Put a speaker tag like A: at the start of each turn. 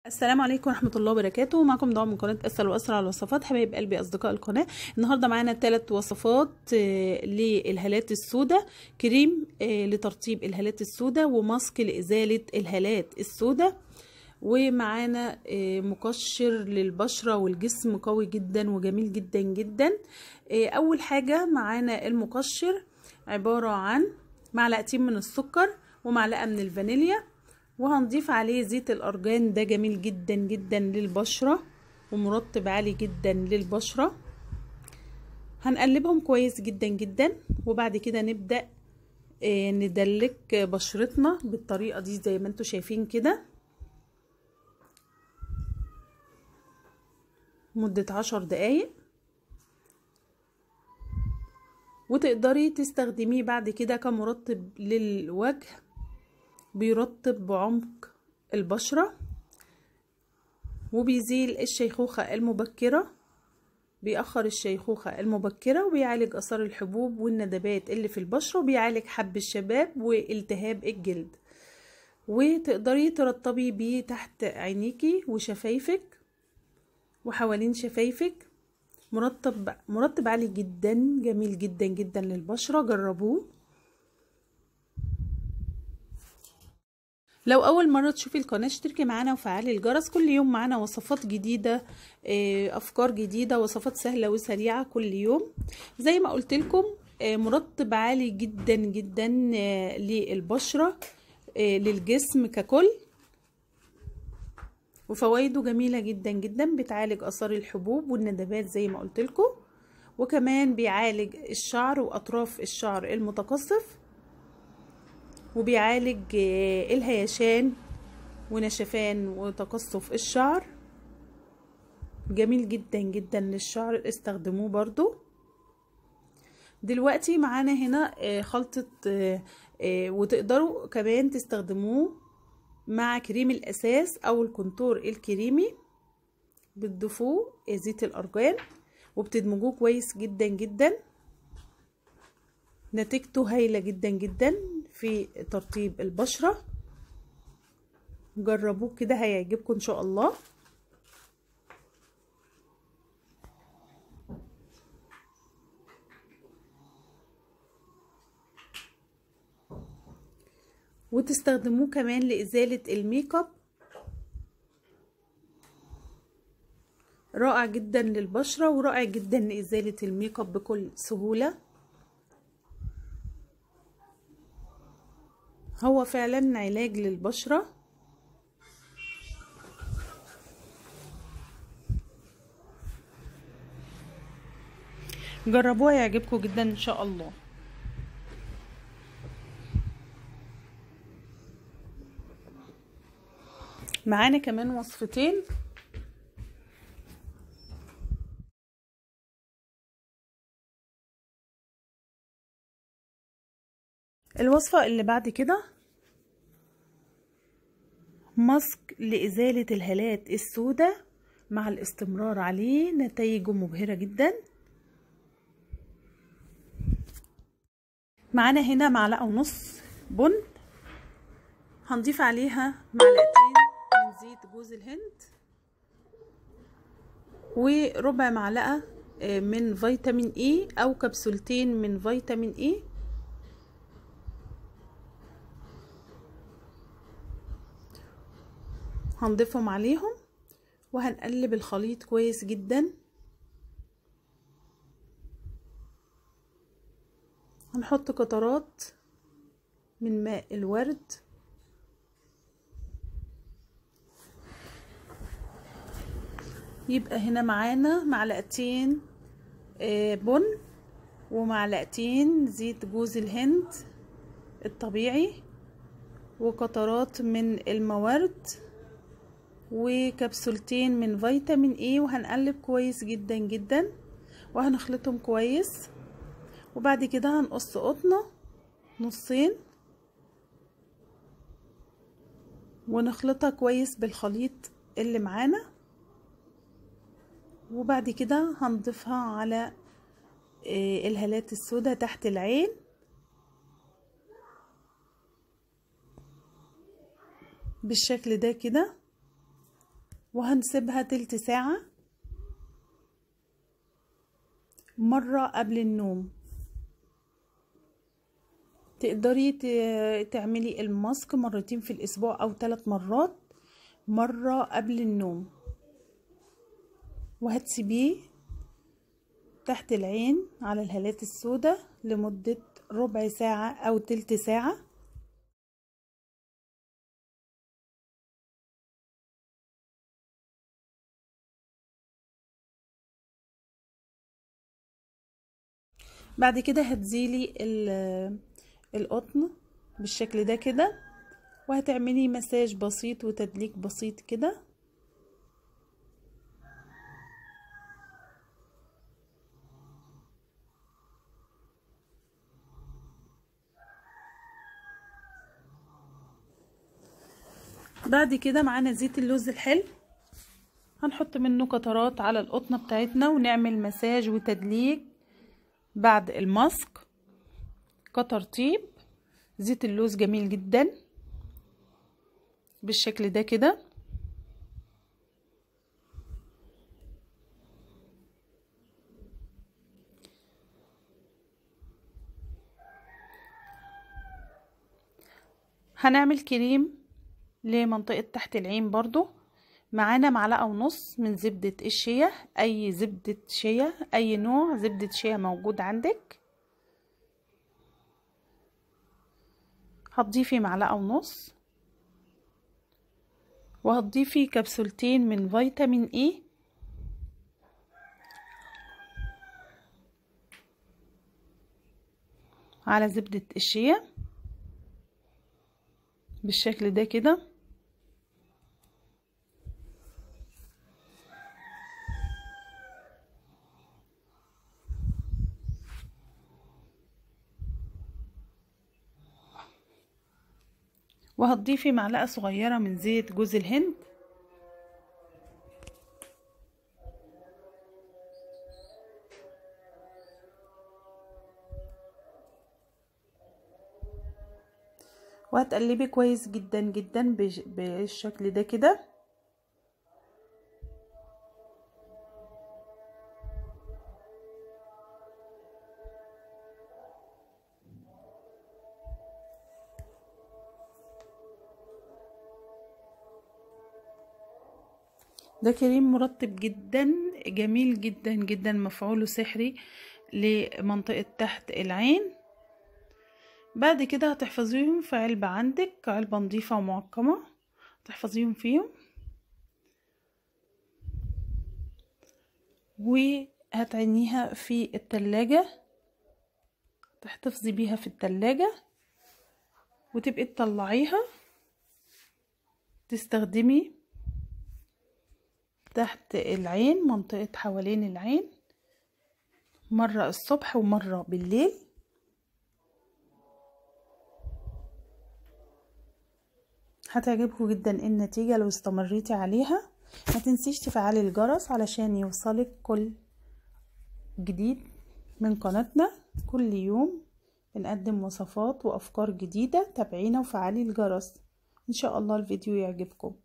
A: السلام عليكم ورحمة الله وبركاته معكم دعاء من قناة أسهل وأسرع الوصفات حبايب قلبي أصدقاء القناة النهاردة معانا ثلاث وصفات آه، للهالات السوداء كريم آه، لترطيب الهالات السوداء وماسك لإزالة الهالات السوداء ومعانا آه، مقشر للبشرة والجسم قوي جدا وجميل جدا جدا آه، أول حاجة معانا المقشر عبارة عن معلقتين من السكر ومعلقة من الفانيليا وهنضيف عليه زيت الأرجان ده جميل جدا جدا للبشرة ومرطب عالي جدا للبشرة هنقلبهم كويس جدا جدا وبعد كده نبدأ آه، ندلك بشرتنا بالطريقة دي زي ما انتوا شايفين كده مدة عشر دقايق وتقدري تستخدميه بعد كده كمرطب للوجه بيرطب بعمق البشرة وبيزيل الشيخوخة المبكرة بيأخر الشيخوخة المبكرة وبيعالج أثار الحبوب والندبات اللي في البشرة وبيعالج حب الشباب والتهاب الجلد وتقدري ترطبي بيه تحت عينيكي وشفايفك وحوالين شفايفك مرطب مرطب عالي جدا جميل جدا جدا للبشرة جربوه لو اول مره تشوفي القناه اشتركي معانا وفعلي الجرس كل يوم معانا وصفات جديده افكار جديده وصفات سهله وسريعه كل يوم زي ما قلت لكم مرطب عالي جدا جدا للبشره للجسم ككل وفوائده جميله جدا جدا بتعالج اثار الحبوب والندبات زي ما قلت لكم وكمان بيعالج الشعر واطراف الشعر المتقصف وبيعالج الهيشان ونشفان وتقصف الشعر جميل جدا جدا للشعر استخدموه برضو دلوقتي معانا هنا خلطة وتقدروا كمان تستخدموه مع كريم الأساس أو الكونتور الكريمي بتضيفوه زيت الأرجان وبتدمجوه كويس جدا جدا نتيجته هايلة جدا جدا في ترطيب البشرة جربوه كده هيعجبكم ان شاء الله وتستخدموه كمان لإزالة الميك اب رائع جدا للبشرة ورائع جدا لإزالة الميك اب بكل سهولة هو فعلا علاج للبشرة جربوها يعجبكم جدا ان شاء الله معانا كمان وصفتين الوصفة اللي بعد كده ماسك لإزالة الهالات السوداء مع الاستمرار عليه نتائجه مبهرة جدا معانا هنا معلقة ونص بن هنضيف عليها معلقتين من زيت جوز الهند وربع معلقة من فيتامين اي او كبسولتين من فيتامين اي هنضيفهم عليهم وهنقلب الخليط كويس جدا هنحط قطرات من ماء الورد يبقى هنا معانا معلقتين بن ومعلقتين زيت جوز الهند الطبيعي وقطرات من المورد وكبسولتين من فيتامين اي وهنقلب كويس جدا جدا وهنخلطهم كويس وبعد كده هنقص قطنة نصين ونخلطها كويس بالخليط اللي معانا وبعد كده هنضيفها على الهالات السوداء تحت العين بالشكل ده كده وهنسيبها تلت ساعة مرة قبل النوم تقدري تعملي الماسك مرتين في الأسبوع أو ثلاث مرات مرة قبل النوم وهتسيبيه تحت العين على الهالات السوداء لمدة ربع ساعة أو تلت ساعة بعد كده هتزيلي القطن بالشكل ده كده وهتعملي مساج بسيط وتدليك بسيط كده بعد كده معانا زيت اللوز الحلو هنحط منه قطرات على القطنة بتاعتنا ونعمل مساج وتدليك بعد الماسك كترطيب زيت اللوز جميل جدا بالشكل ده كده هنعمل كريم لمنطقة تحت العين برضو معانا معلقة ونص من زبدة الشيا اي زبدة شيا اي نوع زبدة شيا موجود عندك هتضيفي معلقة ونص وهتضيفي كبسولتين من فيتامين اي على زبدة الشيا بالشكل ده كده وهتضيفي معلقة صغيرة من زيت جوز الهند وهتقلبي كويس جدا جدا بالشكل ده كده ده كريم مرطب جدا جميل جدا جدا مفعوله سحري لمنطقة تحت العين بعد كده هتحفظيهم في علبة عندك علبة نظيفة ومعقمة تحفظيهم فيهم وهتعينيها في التلاجة تحتفظي بيها في التلاجة وتبقي تطلعيها تستخدمي تحت العين منطقة حوالين العين مرة الصبح ومرة بالليل هتعجبكم جدا النتيجة لو استمريتي عليها ما تنسيش تفعلي الجرس علشان يوصلك كل جديد من قناتنا كل يوم بنقدم وصفات وافكار جديدة تابعينا وفعلي الجرس ان شاء الله الفيديو يعجبكم